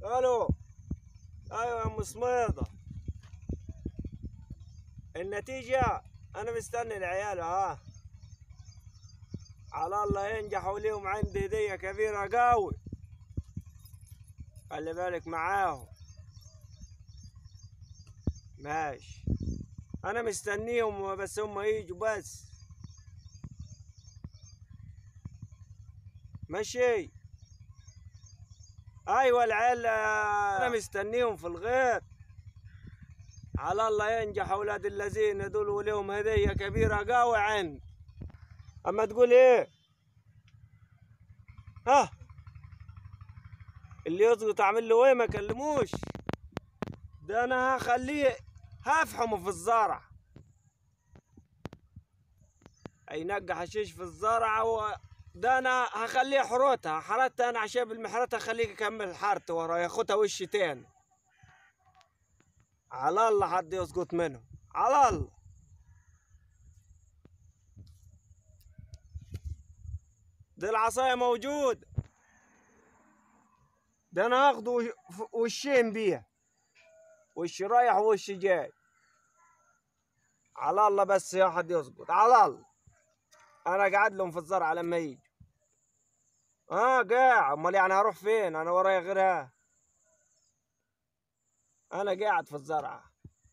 الو ايوه يا ام سميضه النتيجة انا مستني العيال ها على الله ينجحوا ليهم عندي هدية كبيرة قوي خلي بالك معاهم ماشي انا مستنيهم بس هم يجوا بس ماشي ايوه العيال آه، انا مستنيهم في الغيط على الله ينجح اولاد الذين دول ولهم هديه كبيره قوي عند اما تقول ايه ها اللي يضغط اعمل له ايه ما كلموش ده انا هخليه هفحمه في الزرع هينقع حشيش في الزرع و... ده انا هخليه حروتها حرتها انا عشان بالمحرتة هخليه يكمل حارته ورا ياخدها وش تاني على الله حد يسقط منه على الله دي العصاية موجود ده انا هاخده وش- ف- وشين بيها وش رايح ووش جاي على الله بس يا حد يسقط على الله انا قاعد لهم في الزرع لما يجي اه قاعد امال يعني هروح فين انا ورايا غيرها انا قاعد في الزرعه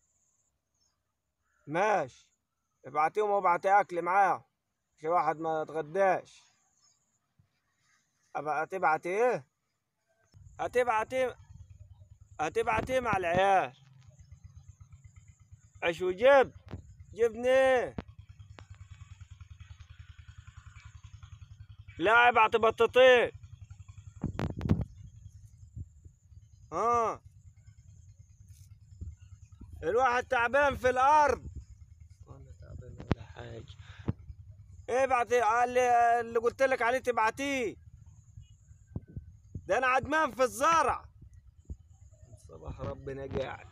ماشي ابعتيهم وابعتي اكل معاهم في واحد ما يتغداش أبقى هتبعتي ايه هتبعتي هتبعتي مع العيال ايش وجب جبني ايه لا ابعت بطاطين ها الواحد تعبان في الارض انا تعبان ولا حاجه ابعت اللي, اللي قلت لك عليه تبعتيه ده انا عدمان في الزرع صباح ربنا قاعد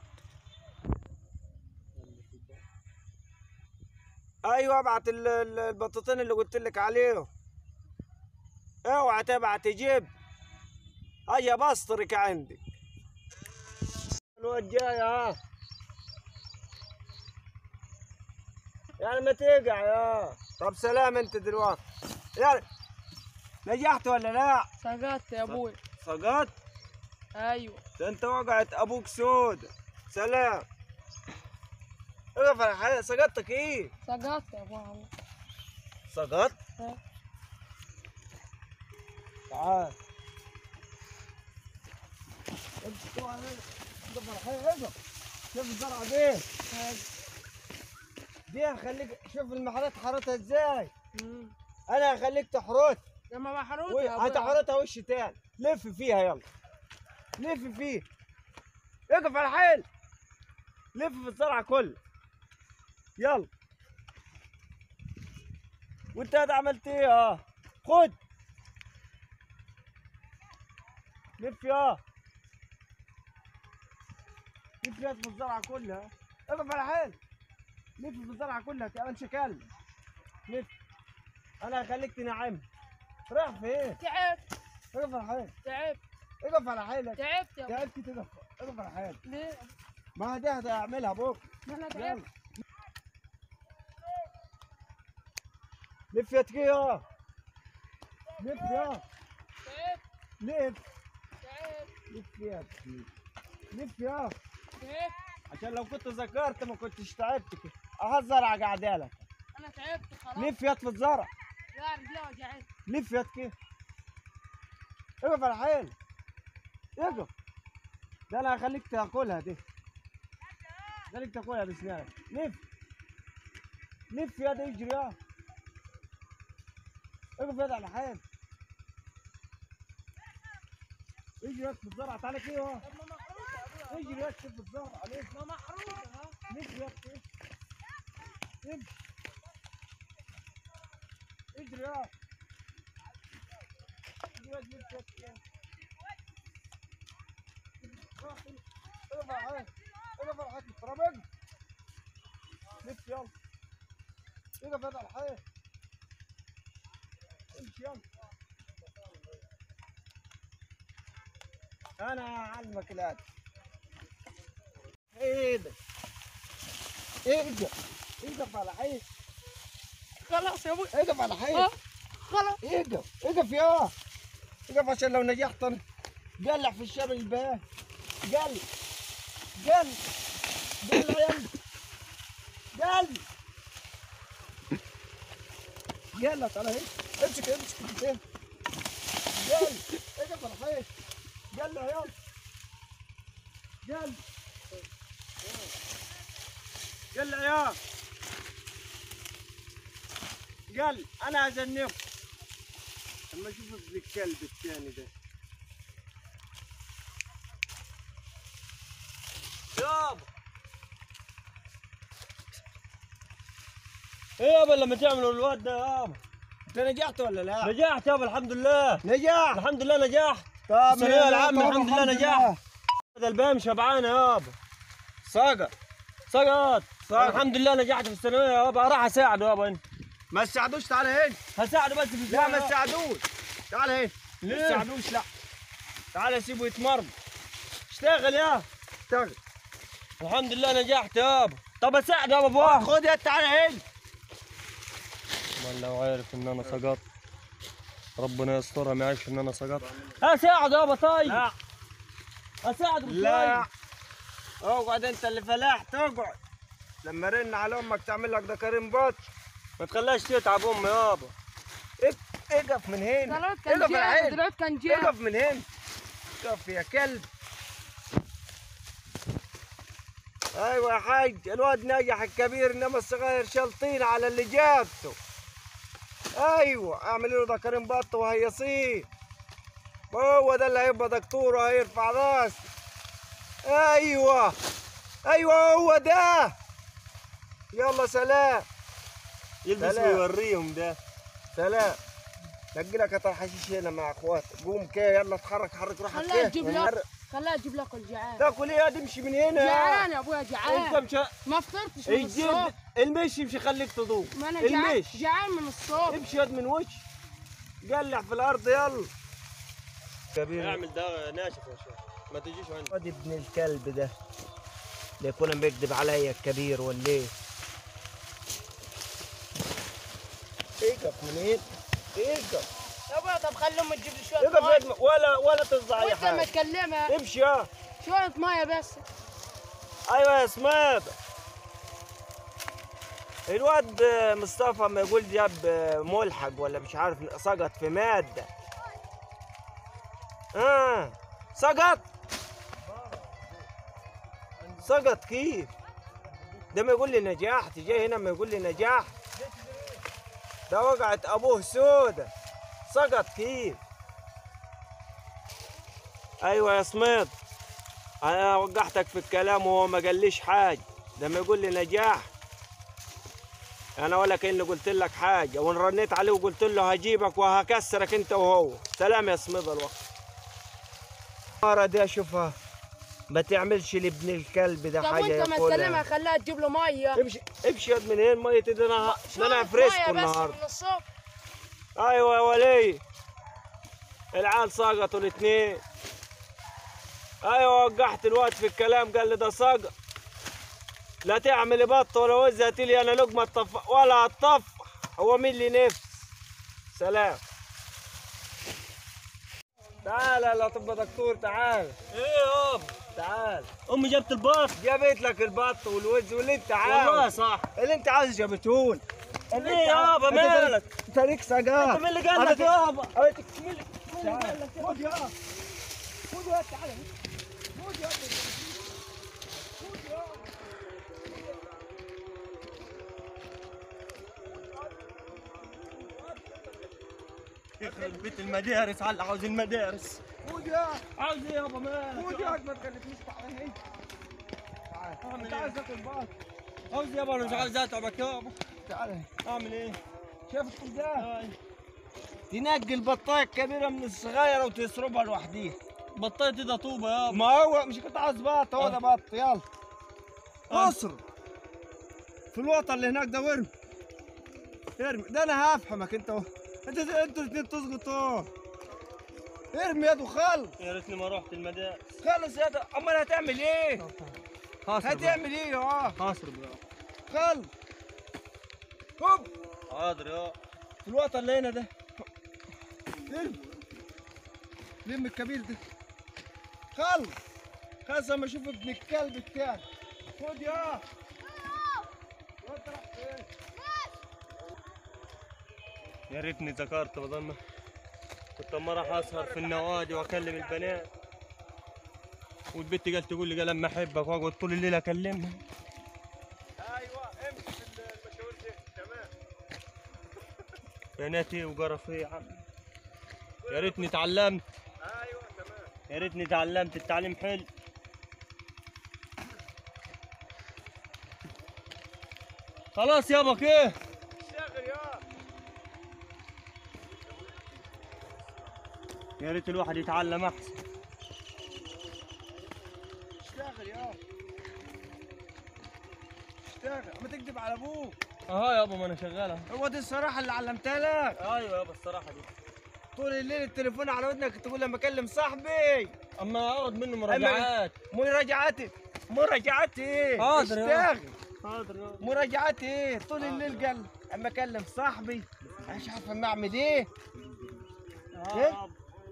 ايوه ابعت ال- ال- البطاطين اللي قلت لك عليهم اوعى تبعت تجيب هيا بسطرك عندك الواد جاي ها يعني ما تقع يا طب سلام انت دلوقتي يعني نجحت ولا لا سقطت يا ابوي سقطت ايوه ده انت وقعت ابوك سود سلام اقف على حاجه سقطتك ايه سقطت يا ابوي سقطت ها. تعال اقف اقف على حاجه اقف شوف الزرعه دي دي هخليك شوف المحلات حارتها ازاي مم. انا هخليك تحرط لما محروت يا ابوي هتحرطها وش تاني لف فيها يلا لف فيه اقف على حيل لف في الزرعه كله يلا وانت هاد عملت ايه اه خد لف يا لف يا في الزرعه كلها اقف على حيل لف في الزرعه كلها تعال شكل لف انا هخليك تنعم رايح فين تعبت اقف على حيل تعبت اقف على حيلك تعبت يا ابوي تعبت تقف اقف على حيلك ليه؟ ما دي هتعملها بكره ما احنا يلا تعبت لف يا تقية لف يا تعبت لف تعبت لف يا تقية. لف يا تعبت عشان لو كنت ذكرت ما كنتش تعبت كده اها الزرعة قاعدة لك انا تعبت خلاص لف يا في الزرع لا رجلي وجعت لف يا تقية. اقف على حيل اقف ده انا هخليك تاكلها دي خليك تاكلها بسنانك لف لف يا ده اجري يا اقف يا ده على حيل اجري يا في الزرع تعالى كده اهو طب ما محروت يا ابوي اجري يا في الزرع لف ما محروت ها لف يا اخي لف اجري يا اجري يا لف يا اخي اقف على حيل اقف على حيل التراب اقف لف يلا اقف يا على الحيل امشي يلا انا اعلمك الان ايدك اقف اقف على حيط خلاص يا ابوي اقف على اه حيط خلاص اقف اقف يا اقف عشان لو نجحت انا قلع في الشمل الباهي قلع قلع قلع يلا قلع قلع تعالى هيك امسك امسك البتين قلع اقف على حيط قلع يلا قلع قلع يا قال انا اذنبك لما اشوف ابن الكلب الثاني ده يابا ايه يابا لما تعملوا الواد ده يابا انت نجحت ولا لا؟ نجحت يابا الحمد لله نجح الحمد لله نجحت طب الثانوية العامة الحمد لله نجحت هذا البام شبعان يابا صقر سقط سقط. الحمد لله نجحت في الثانوية يابا راح اساعده يابا انت ما تساعدوش تعال هنا هساعده بس في لا ما الثانوية. تساعدوش تعال هنا ما ليه؟ تساعدوش لا تعال سيبه يتمرن اشتغل يا اشتغل الحمد لله نجحت يابا طب اساعده يابا بواحد خد يا تعال هنا ما لو عارف ان انا سقطت ربنا يسترها ما يعيش ان انا سقطت اساعده يابا طيب لا اساعده لا اقعد انت اللي فلاحت اقعد لما رن على امك تعمل لك ده كريم بط ما تخليهاش تتعب امي يابا اق- اقف من هنا دلوقتي كان اقف جاي العين دلوقتي كان جاي اقف من هنا اقف يا كلب ايوه يا حاج الواد نجح الكبير انما الصغير شلطين على اللي جابته ايوه اعملوا له ده كريم بط وهيصيه هو ده اللي هيبقى دكتور وهيرفع راسي ايوه ايوه هو ده يلا سلام يلبس سلام. ويوريهم ده سلام نقي لك قطع حشيش هنا مع اخواتك قوم كده يلا اتحرك حرك روحك خليها كده تجيب لك خليها تجيب لك الجعان تاكل ايه تمشي من هنا جعان يا ابويا انت جعان مش ما فطرتش من يجيب الصبح المشي مش يخليك تضوم ما انا جعان المشي جعان من الصبح امشي يد من وش قلع في الارض يلا كبير اعمل ده ناشف يا شيخ ما تجيش عندي واد ابن الكلب ده اللي يكون بيكذب عليا الكبير ولا ايه اقف من هنا اقف يا ابويا طب خلي امي تجيب لي شويه اقف ميه يد من- ولا ولا تصدع اي وانت لما حاجه تكلمها امشي يا شويه ميه بس ايوه يا سماد الواد مصطفى ما يقول جاب ملحق ولا مش عارف سقط في ماده اه سقط سقط كيف ده ما يقول لي نجحت جاي هنا ما يقول لي نجحت ده وقعت ابوه سودة سقط كيف ايوه يا سميط انا وقعتك في الكلام وهو ما قاليش حاجه ده ما يقول لي نجاح انا ولا كاني قلت لك حاجه وان رنيت عليه وقلت له هجيبك وهكسرك انت وهو سلام يا سميد الوقت المره دي اشوفها ما تعملش لابن الكلب ده طب حاجه وانت ما ياكلها. تكلمها خليها تجيب له ميه امشي امشي يد من هنا ميه ده انا ده انا شوية فريسكو مية بس النهارده من الصبح ايوه يا ولي العيال سقطوا الاثنين ايوه وقعت الواد في الكلام قال لي ده سقط لا تعمل بط ولا وزت لي انا لقمه طف ولا الطف هو مين لي نفس سلام تعال لا تبقى دكتور تعال ايه يابا تعال امي جابت الباص جابت لك البط والوز واللي انت والله عاوز صح اللي انت عاوز جابتهولك اللي ليه انت عاوز- يابا انت مالك طريق- طريق سقط انت مين اللي قال لك يابا أويتك مين تعال خد يا خد يا تعال خد يا يخرب بيت المدارس على عاوز المدارس خد يا عاوز ايه يابا مالك خد يا ما تخلينيش تعال هنا تعال أعمل انت إيه؟ عايز تاكل بط عاوز يابا انا مش عاوز اتعبك يابا تعال هنا اعمل ايه شايف كل ده هاي. تنقي البطايه الكبيره من الصغيره وتسربها لوحديها بطيتي ده طوبه يابا ما هو مش كنت عايز بط هو ده بط يلا آه. اصرف في الوطن اللي هناك ده وارمي ارمي ده انا هفهمك انت و... انت انتوا الاثنين تسقطوا ارمي يد وخلص يا ريتني ما رحت المدارس خلص يد امال هتعمل ايه خاسر بقى. هتعمل ايه اه خاسر بقى خلص هوب حاضر يا في الوقت اللي هنا ده ارمي لم الكبير ده خلص خلص اما اشوف ابن الكلب بتاعك خد يا وانت رايح فين؟ يا ريتني ذكرت بضل كنت اما راح اسهر في النوادي واكلم البنات والبنت قالت تقول لي قال لما احبك واقعد طول الليل اكلمها ايوه امشي في المشاوير دي تمام بناتي وقرفي يا عم يا ريتني اتعلمت ايوه تمام يا ريتني اتعلمت التعليم حلو خلاص يابا كيف اشتغل يا يا ريت الواحد يتعلم احسن اشتغل يا اشتغل ما تكذب على ابوك اه يابا ما انا شغالة هو دي الصراحه اللي علمتها لك ايوه يابا الصراحة دي طول الليل التليفون على ودنك تقول لما اكلم صاحبي اما اخذ منه مراجعات مراجعاتي مراجعاتي ايه حاضر يا اشتغل حاضر يابا مراجعاتي ايه طول الليل قال اما اكلم صاحبي مش عارف اما اعمل ايه إيه؟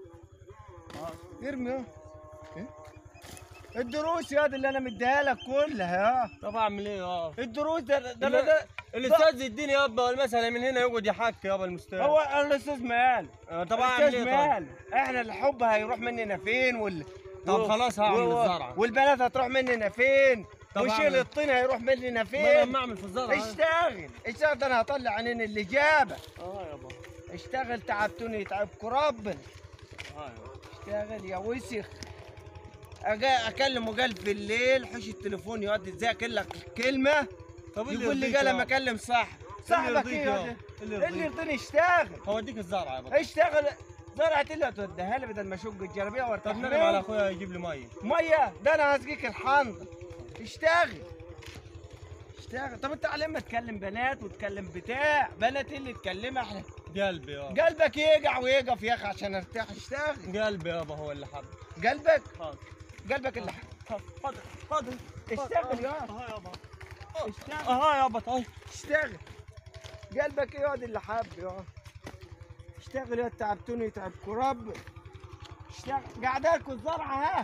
ارمي اهو. إيه؟ الدروس يا دي اللي انا مديها لك كلها يا طب اعمل ايه يابا الدروس ده ده, ده, لا. ده الاستاذ يديني يابا المسألة من هنا يقعد يحكي يابا المستاذ هو الاستاذ مال آه، طب اعمل الاستاذ ايه طيب مال احنا الحب هيروح مننا فين وال طب خلاص هعمل و- الزرعة. والبنات هتروح مننا فين طب وشيل أعمل. الطين هيروح مننا ما فين لما اعمل في الزرعة اشتغل اشتغل ده انا هطلع عينين الاجابه اه يابا اشتغل تعبتوني يتعبكم ربنا اه يابا اشتغل يا وسخ اجي اكلمه قال في الليل حش التليفون يقعد يذاكر لك كلمه طب اللي يقول لي يرضيك قال لما يابا. اكلم صاحبي صاحبك يرضيك ايه يابا. يا اللي اللي يرضيك. يرضيني اشتغل هوديك الزرعة يابا اشتغل زرعة اللي هتوديها لي بدل ما اشق الجلابيه وارتاح طب نرمي على منها. اخويا يجيب لي مية ميه ده انا هسقيك الحنطه اشتغل اشتغل طب انت على ما تكلم بنات وتكلم بتاع بنات إيه اللي تكلمها احنا قلبي يابا قلبك يقع ويقف يا اخي عشان ارتاح اشتغل قلبي يابا هو اللي حب قلبك حاضر قلبك اللي حاضر حاضر اشتغل يا اه يابا اشتغل اه يابا طيب اشتغل قلبك يقعد اللي حب يا اشتغل يا تعبتوني يتعبكوا رب اشتغل قعدالكوا الزرعه ها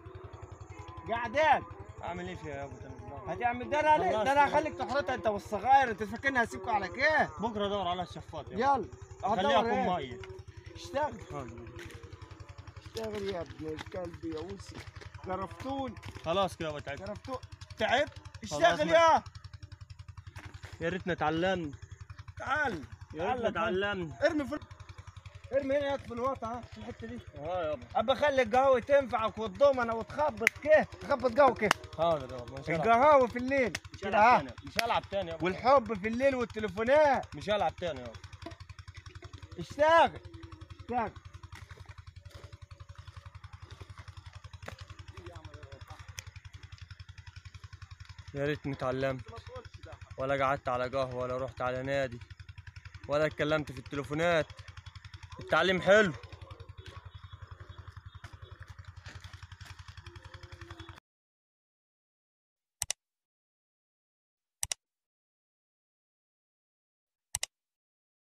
قعدال اعمل ايه فيها يابا تاني الزرعة؟ هتعمل ده انا خلاص ده انا يلا. هخليك تحرطها انت والصغير انت فاكرني هسيبكوا على كده بكره ادور على الشفاط يابا يلا خليها هتدور اكون ايه؟ مية اشتغل حاضر. اشتغل يا ابن الكلب يا وسي قرفتوني خلاص كده يابا تعبت قرفتوني تعبت خلاص اشتغل ما- يا يا ريتنا اتعلمنا تعال يا ريتنا اتعلمنا ارمي في ارمي هنا يد في الوطا ها في الحته دي اه يابا ابى اخلي القهوه تنفعك والضمنه وتخبط كده تخبط قهوه كده حاضر يابا مش هلعب القهوه في الليل مش كده هلعب ها تاني مش هلعب تاني يابا والحب في الليل والتليفونات مش هلعب تاني يابا اشتغل اشتغل يا ريتني اتعلمت ولا قعدت على قهوة ولا رحت على نادي ولا اتكلمت في التليفونات التعليم حلو